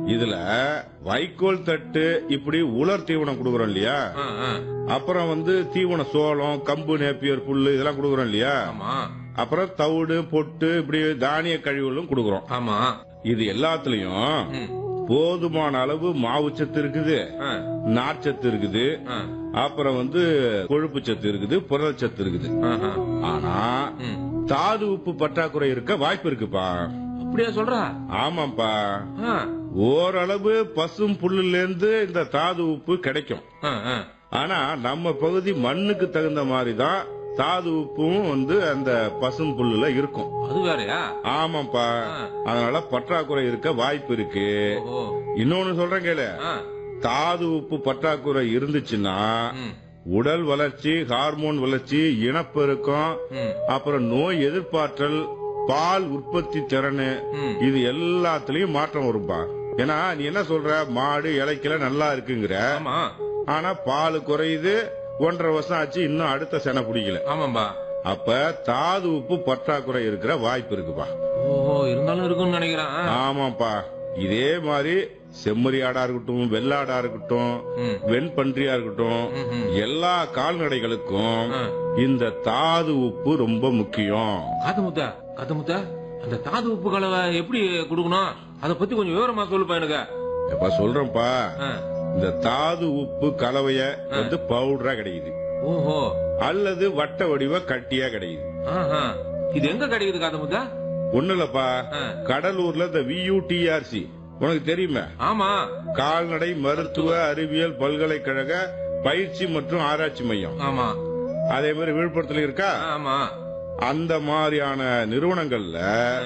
இதுல வைக்கோல் தட்டு இப்படி உலர் தீவனம் கொடுக்கறோம் இல்லையா ஆ, ஆ. அப்புறம் வந்து தீவனம் சோளம் கம்பு நேப்பியர் புல்லு இதெல்லாம் கொடுக்கறோம் இல்லையா ஆமா அப்புறம் தவிடு பொட்டு இப்படி தானிய கழிவுகளும் கொடுக்கறோம் ஆமா இது எல்லாத்துலயும் ம். போதுமான அளவு மாவு சத்து இருக்குது ஆ, நார்ச்சத்து இருக்குது ஆ. அப்புறம் வந்து கொழுப்பு சத்து இருக்குது புரதச்சத்து இருக்குது ஆஹா. ஆனா ம். தாது உப்பு பற்றாக்குறை இருக்க வாய்ப்பு இருக்குப்பா அப்படியா சொல்றா ஆமாப்பா ஆ, ஓரளவு பசும் புல்லுல இருந்து இந்த தாது உப்பு கிடைக்கும் ஆ, ஆ. ஆனா நம்ம பகுதி மண்ணுக்கு தகுந்த மாதிரி தான் தாது உப்பும் வந்து அந்த பசும் புல்லுல இருக்கும் அது வேறயா ஆமாப்பா ஆ. அதனால பற்றாக்குறை இருக்க வாய்ப்பு இருக்கு ஓஹோ இன்னொன்னு சொல்றேன் கேளு ஆ, தாது உப்பு பற்றாக்குறை இருந்துச்சுன்னா ம், உடல் வளர்ச்சி ஹார்மோன் வளர்ச்சி இனப்பெருக்கம் ம், அப்புறம் நோய் எதிர்ப்பாற்றல் பால் உற்பத்தி திறன் ம். இது எல்லாத்துலயும் மாற்றம் வரும்பா ஏன்னா நீ என்ன சொல்ற மாடு இலைக்கல நல்லா இருக்குங்கிற ஆமா ஆனா பால் குறையுது ஒன்றரை வருஷம் ஆச்சு இன்னும் அடுத்த செனை பிடிக்கல ஆமாம்பா அப்ப தாது உப்பு பற்றாக்குறை இருக்கிற வாய்ப்பு இருக்குப்பா ஓஹோ இருந்தாலும் இருக்கும்னு நினைக்கிறேன் ஆ. ஆமாப்பா இதே மாதிரி செம்மறி ஆடா இருக்கட்டும் வெள்ளாடா இருக்கட்டும் ம், வெண்பன்றியா இருக்கட்டும் ம், ம். எல்லா கால்நடைகளுக்கும் ஆ. இந்த தாது உப்பு ரொம்ப முக்கியம் காத்து முத்த காத்து முத்த அந்த தாது உப்பு கலவை எப்படி கொடுக்கணும் அத பத்தி கொஞ்சம் விவரமா சொல்லுப்பா எனக்கு எப்ப சொல்றேன்ப்பா ஆ. இந்த தாது உப்பு கலவைய வந்து பவுடரா கிடைக்குது ஓஹோ அல்லது வட்ட வடிவ கட்டியா கிடைக்குது ஆஹா. இது எங்க கிடைக்குது காத்து முத்த ஒண்ணு இல்லப்பா ஆ. கடலூர்ல இந்த வியூடிஆர்சி உனக்கு தெரியுமே ஆமா கால்நடை மருத்துவ அறிவியல் பல்கலைக்கழக பயிற்சி மற்றும் ஆராய்ச்சி மையம் ஆமா அதே மாதிரி விழுப்புரத்துல இருக்கா ஆமா அந்த மாதிரியான நிறுவனங்கள்ல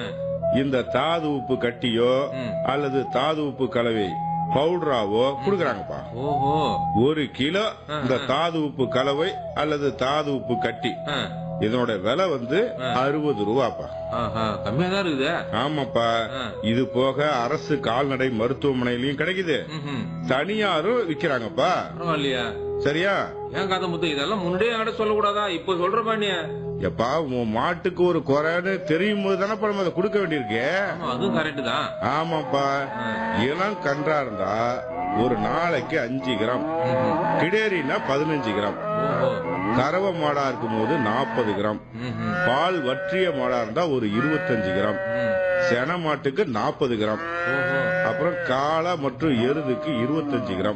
இந்த தாது உப்பு கட்டியோ ம். அல்லது தாது உப்பு கலவை பவுடராவோ குடுக்கறாங்கப்பா ஓஹோ ஒரு கிலோ இந்த தாது உப்பு கலவை அல்லது தாது உப்பு கட்டி ஆ. இதனோட விலை வந்து அறுபது ரூபாப்பா ஆஹா கம்மியா தான் இருக்குது ஆமாப்பா ஆ. இது போக அரசு கால்நடை மருத்துவமனையிலயும் கிடைக்குது ம்ஹும். தனியாரும் விக்கிறாங்கப்பா பரவாயில்லையா சரியா ஏன் காத்த முத்து இதெல்லாம் முன்னாடியே என்கிட்ட சொல்லக்கூடாதா இப்ப சொல்றப்பா நீ எப்பா உன் மாட்டுக்கு ஒரு குறைன்னு தெரியும் போது தானப்பா நம்ம அதை கொடுக்க வேண்டியிருக்கு ஆமா அதுவும் கரெக்ட் தான் ஆமாப்பா இளம் கன்றா இருந்தா ஒரு நாளைக்கு அஞ்சு கிராம் ம்ஹும். கிடேரினா பதினஞ்சு கிராம் ஓஹோ கறவை மாடா இருக்கும் போது நாற்பது கிராம் ம்ஹும். பால் வற்றிய மாடா இருந்தா ஒரு இருபத்தஞ்சு கிராம் ம். சென மாட்டுக்கு நாற்பது கிராம் ஓஹோ அப்புறம் காளை மற்றும் எருதுக்கு இருபத்தஞ்சு கிராம்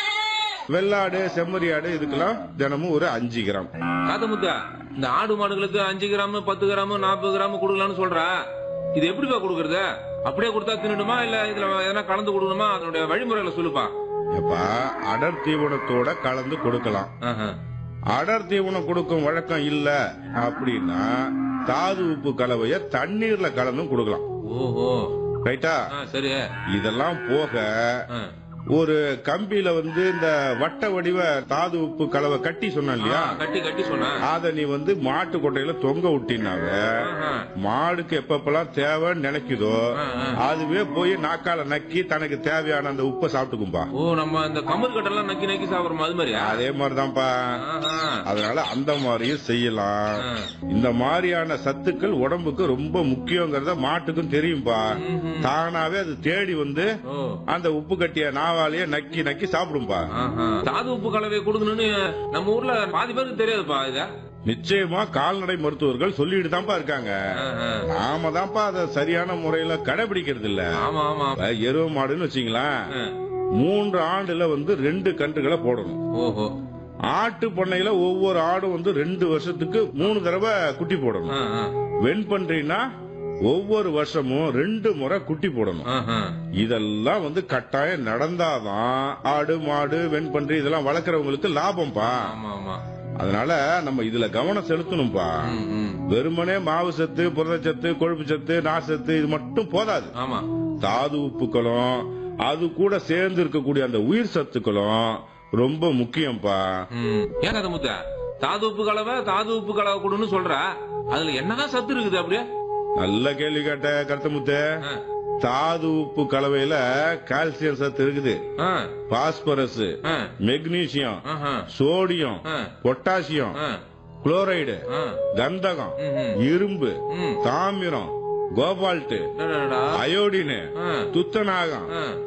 வெள்ளாடு செம்மறியாடு இதுக்கெல்லாம் தினமும் ஒரு அஞ்சு கிராம் காத்த முத்தா இந்த ஆடு மாடுகளுக்கு அஞ்சு கிராம் பத்து கிராம் நாற்பது கிராம் கொடுக்கலாம்னு சொல்ற இது எப்படிப்பா கொடுக்கறது அப்படியே கொடுத்தா தின்னுடுமா இல்ல இதுல எதனா கலந்து கொடுக்கணுமா அதனுடைய வழிமுறைகளை சொல்லுப்பா எப்பா அடர் தீவனத்தோட கலந்து கொடுக்கலாம் ஆஹா. அடர் தீவனம் கொடுக்கும் வழக்கம் இல்ல அப்படின்னா தாது உப்பு கலவைய தண்ணீர்ல கலந்தும் கொடுக்கலாம் ஓஹோ ரைட்டா ஆ, சரி இதெல்லாம் போக ஆ. ஒரு கம்பியில வந்து இந்த வட்ட வடிவ தாது உப்பு கலவை கட்டி சொன்ன இல்லையா ஆ, கட்டி கட்டி சொன்னேன் அத நீ வந்து மாட்டு கொட்டையில தொங்க விட்டினாவே ஆஹா. மாடுக்கு எப்பப்பெல்லாம் தேவைன்னு நினைக்குதோ ஆ, ஆ. அதுவே போய் நாக்கால நக்கி தனக்கு தேவையான அந்த உப்பை சாப்பிட்டுக்கும்பா ஓ நம்ம இந்த கம்பல் கட்டெல்லாம் நக்கி நக்கி சாப்பிடுறோம் அது மாதிரியா அதே மாதிரிதான்ப்பா ஆஹா. அதனால அந்த மாதிரியும் செய்யலாம் ஆ. இந்த மாதிரியான சத்துக்கள் உடம்புக்கு ரொம்ப முக்கியங்கிறத மாட்டுக்கும் தெரியும்பா ம்ஹும். தானாவே அது தேடி வந்து ஓ அந்த உப்பு கட்டிய நாவாலேயே நக்கி நக்கி சாப்பிடும்பா ஆஹா. தாது உப்பு கலவை கொடுக்கணும்னு நம்ம ஊர்ல பாதி பேருக்கு தெரியாதுப்பா இத நிச்சயமா கால்நடை மருத்துவர்கள் சொல்லிட்டு தான்ப்பா இருக்காங்க ஆஹா. நாம தான்ப்பா அதை சரியான முறையில கடைபிடிக்கிறது இல்ல ஆமா ஆமா இப்ப எருவ மாடுன்னு வச்சுங்களேன் ஆ. மூன்று ஆண்டுல வந்து ரெண்டு கன்றுகளை போடணும் ஓஹோ ஆட்டு பண்ணையில ஒவ்வொரு ஆடும் வந்து ரெண்டு வருஷத்துக்கு மூணு தடவை குட்டி போடணும் ஆ, ஆ. வெண்பன்றினா ஒவ்வொரு வருஷமும் ரெண்டு முறை குட்டி போடணும் ஆஹா. இதெல்லாம் வந்து கட்டாயம் நடந்தாதான் ஆடு மாடு வெண்பன்றி இதெல்லாம் வளர்க்கறவங்களுக்கு லாபம்ப்பா ஆமா ஆமா அதனால நம்ம இதுல கவனம் செலுத்தணும்பா ம், ம். வெறுமனே மாவு சத்து புரதச்சத்து கொழுப்பு சத்து நார்ச்சத்து இது மட்டும் போதாது ஆமா தாது உப்புக்களும் அது கூட சேர்ந்து இருக்கக்கூடிய அந்த உயிர் சத்துக்களும் ரொம்ப முக்கியம்ப்பா ம். ஏன் கதை முத்த தாது உப்பு கலவை தாது உப்பு கலவை கொடுன்னு சொல்ற அதுல என்னதான் சத்து இருக்குது அப்படியே நல்ல கேள்வி கேட்ட கருத்தமுத்து ஆ. தாது உப்பு கலவையில கால்சியம் சத்து இருக்குது ஆ. பாஸ்பரஸ் ஆ. மெக்னீசியம் ஆஹா. சோடியம் ஆ. பொட்டாசியம் ஆ. குளோரைடு ஆ. கந்தகம் ம், ம். இரும்பு ம். தாமிரம் கோபால்ட் டடடடா. அயோடினு ஆ. துத்தநாகம் ஆ.